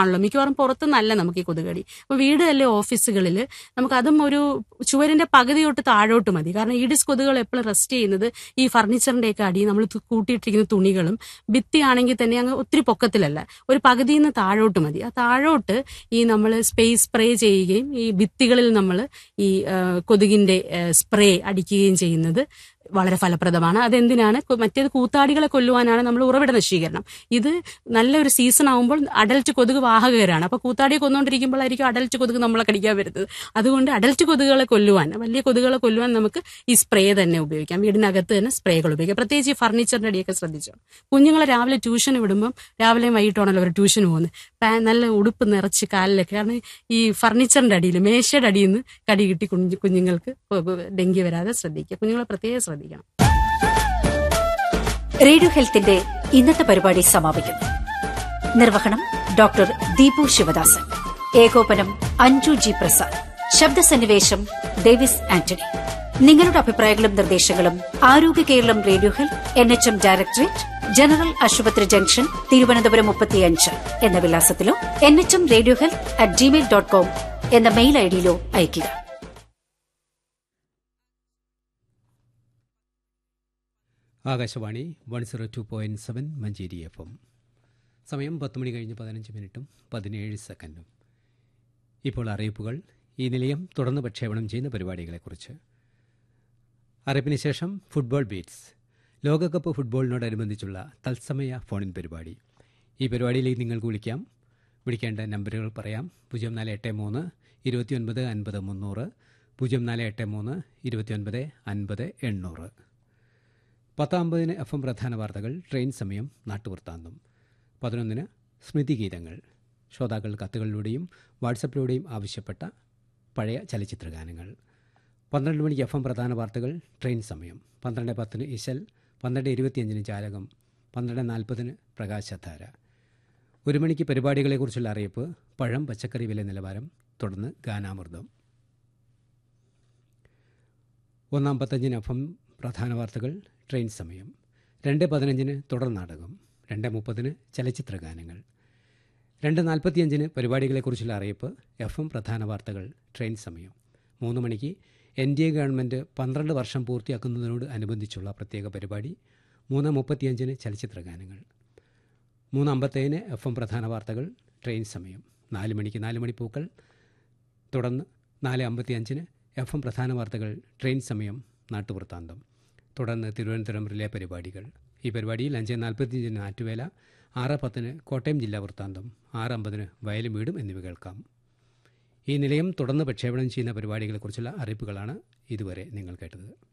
പുറത്താണല്ലോ മിക്കവാറും പുറത്ത് നല്ല നമുക്ക് ഈ കൊതുകടി അപ്പൊ വീട് അല്ലെ ഓഫീസുകളിൽ നമുക്ക് അതും ഒരു ചുവരിന്റെ പകുതി തൊട്ട് താഴോട്ട് മതി കാരണം ഈഡിസ് കൊതുകുകൾ എപ്പോഴും റെസ്റ്റ് ചെയ്യുന്നത് ഈ ഫർണിച്ചറിന്റെ ഒക്കെ അടി നമ്മൾ തു- കൂട്ടിയിട്ടിരിക്കുന്ന തുണികളും ഭിത്തി ആണെങ്കിൽ തന്നെ അങ്ങ് ഒത്തിരി പൊക്കത്തിലല്ല ഒരു പകുതിയിൽ നിന്ന് താഴോട്ട് മതി ആ താഴോട്ട് ഈ നമ്മൾ സ്പേസ് സ്പ്രേ ചെയ്യുകയും ഈ ഭിത്തികളിൽ നമ്മൾ ഈ ആ, കൊതുകിന്റെ സ്പ്രേ അടിക്കുകയും ചെയ്യുന്നത് വളരെ ഫലപ്രദമാണ് അതെന്തിനാണ് കൊ- മറ്റേത് കൂത്താടികളെ കൊല്ലുവാനാണ് നമ്മൾ ഉറവിട നശീകരണം ഇത് നല്ലൊരു സീസൺ ആകുമ്പോൾ അഡൽറ്റ് കൊതുക് വാഹകരാണ് അപ്പൊ കൂത്താടിയെ കൊന്നുകൊണ്ടിരിക്കുമ്പോഴായിരിക്കും അഡൽറ്റ് കൊതുക് നമ്മളെ കടിക്കാൻ വരുന്നത് അതുകൊണ്ട് അഡൽറ്റ് കൊതുകുകളെ കൊല്ലുവാൻ വലിയ കൊതുകുകളെ കൊല്ലുവാൻ നമുക്ക് ഈ സ്പ്രേ തന്നെ ഉപയോഗിക്കാം വീടിനകത്ത് തന്നെ സ്പ്രേകൾ ഉപയോഗിക്കാം പ്രത്യേകിച്ച് ഈ ഫർണിച്ചറിന്റെ അടിയൊക്കെ ശ്രദ്ധിച്ചോ കുഞ്ഞുങ്ങളെ രാവിലെ ട്യൂഷന് വിടുമ്പം രാവിലെയും വൈകിട്ടാണല്ലോ അവർ ട്യൂഷന് പോകുന്നത് പാ നല്ല ഉടുപ്പ് നിറച്ച് കാലിലൊക്കെ കാരണം ഈ ഫർണിച്ചറിന്റെ അടിയിൽ മേശയുടെ അടിയിൽ നിന്ന് കടി കിട്ടി കുഞ്ഞു കുഞ്ഞുങ്ങൾക്ക് ഡെങ്കി വരാതെ ശ്രദ്ധിക്കുക കുഞ്ഞുങ്ങളെ പ്രത്യേകം ശ്രദ്ധിക്കണം റേഡിയോ ഹെൽത്തിന്റെ ഇന്നത്തെ പരിപാടി സമാപിക്കുന്നു നിർവഹണം ഡോക്ടർ ദീപു ശിവദാസൻ ഏകോപനം അഞ്ജു ജി പ്രസാദ് ശബ്ദസന്നിവേശം ഡേവിസ് ആന്റണി നിങ്ങളുടെ അഭിപ്രായങ്ങളും നിർദ്ദേശങ്ങളും Arogya Keralam radio health N H M directorate general ആശുപത്രി ജംഗ്ഷൻ തിരുവനന്തപുരം മുപ്പത്തിയഞ്ച് എന്ന വിലാസത്തിലോ N H M radio health at Gmail dot com എന്ന മെയിൽ ഐഡിയിലോ അയയ്ക്കുക Akashvani one zero two point seven Manjeri F M സമയം പത്ത് മണി കഴിഞ്ഞ് പതിനഞ്ച് മിനിറ്റും പതിനേഴ് സെക്കൻഡും ഇപ്പോൾ അറിയിപ്പുകൾ ഈ നിലയം തുടർന്ന് പ്രക്ഷേപണം ചെയ്യുന്ന പരിപാടികളെക്കുറിച്ച് അറിയിപ്പിന് ശേഷം ഫുട്ബോൾ ബീറ്റ്സ് ലോകകപ്പ് ഫുട്ബോളിനോടനുബന്ധിച്ചുള്ള തത്സമയ ഫോണിൻ പരിപാടി ഈ പരിപാടിയിലേക്ക് നിങ്ങൾക്ക് വിളിക്കാം വിളിക്കേണ്ട നമ്പറുകൾ പറയാം പൂജ്യം നാല് എട്ട് മൂന്ന് ഇരുപത്തിയൊൻപത് അൻപത് മുന്നൂറ് പൂജ്യം നാല് എട്ട് മൂന്ന് ഇരുപത്തിയൊൻപത് അൻപത് എണ്ണൂറ് പത്താമ്പതിന് എഫ് എം പ്രധാന വാർത്തകൾ ട്രെയിൻ സമയം നാട്ടുവൃത്താന്തം പതിനൊന്നിന് സ്മൃതി ഗീതങ്ങൾ ശ്രോതാക്കൾ കത്തുകളിലൂടെയും വാട്സപ്പിലൂടെയും ആവശ്യപ്പെട്ട പഴയ ചലച്ചിത്രഗാനങ്ങൾ പന്ത്രണ്ട് മണിക്ക് എഫ് എം പ്രധാന വാർത്തകൾ ട്രെയിൻ സമയം പന്ത്രണ്ട് പത്തിന് ഇശൽ പന്ത്രണ്ട് ഇരുപത്തിയഞ്ചിന് ജാലകം പന്ത്രണ്ട് നാൽപ്പതിന് പ്രകാശധാര ഒരു മണിക്ക് പരിപാടികളെക്കുറിച്ചുള്ള അറിയിപ്പ് പഴം പച്ചക്കറി വില നിലവാരം തുടർന്ന് ഗാനാമൃതം ഒന്നാം പത്തഞ്ചിന് എഫ് എം പ്രധാന വാർത്തകൾ ട്രെയിൻ സമയം രണ്ട് പതിനഞ്ചിന് തുടർ നാടകം രണ്ട് മുപ്പതിന് ചലച്ചിത്ര ഗാനങ്ങൾ രണ്ട് നാൽപ്പത്തിയഞ്ചിന് പരിപാടികളെക്കുറിച്ചുള്ള അറിയിപ്പ് എഫ് എം പ്രധാന വാർത്തകൾ ട്രെയിൻ സമയം മൂന്ന് മണിക്ക് എൻ ഡി എ ഗവൺമെൻറ് പന്ത്രണ്ട് വർഷം പൂർത്തിയാക്കുന്നതിനോട് അനുബന്ധിച്ചുള്ള പ്രത്യേക പരിപാടി മൂന്ന് മുപ്പത്തിയഞ്ചിന് ചലച്ചിത്ര ഗാനങ്ങൾ മൂന്ന് അമ്പത്തേഴിന് എഫ് എം പ്രധാന വാർത്തകൾ ട്രെയിൻ സമയം നാല് മണിക്ക് നാല് മണി പൂക്കൾ തുടർന്ന് നാല് അമ്പത്തിയഞ്ചിന് എഫ് എം പ്രധാന വാർത്തകൾ ട്രെയിൻ സമയം നാട്ടുവൃത്താന്തം തുടർന്ന് തിരുവനന്തപുരം റിലേ പരിപാടികൾ ഈ പരിപാടിയിൽ അഞ്ച് നാൽപ്പത്തിയഞ്ചിന് നാറ്റുവേല ആറ് പത്തിന് കോട്ടയം ജില്ലാ വൃത്താന്തം ആറ് അമ്പതിന് വയലും വീടും എന്നിവ കേൾക്കാം ഈ നിലയം തുടർന്ന് പ്രക്ഷേപണം ചെയ്യുന്ന പരിപാടികളെക്കുറിച്ചുള്ള അറിയിപ്പുകളാണ് ഇതുവരെ നിങ്ങൾ കേട്ടത്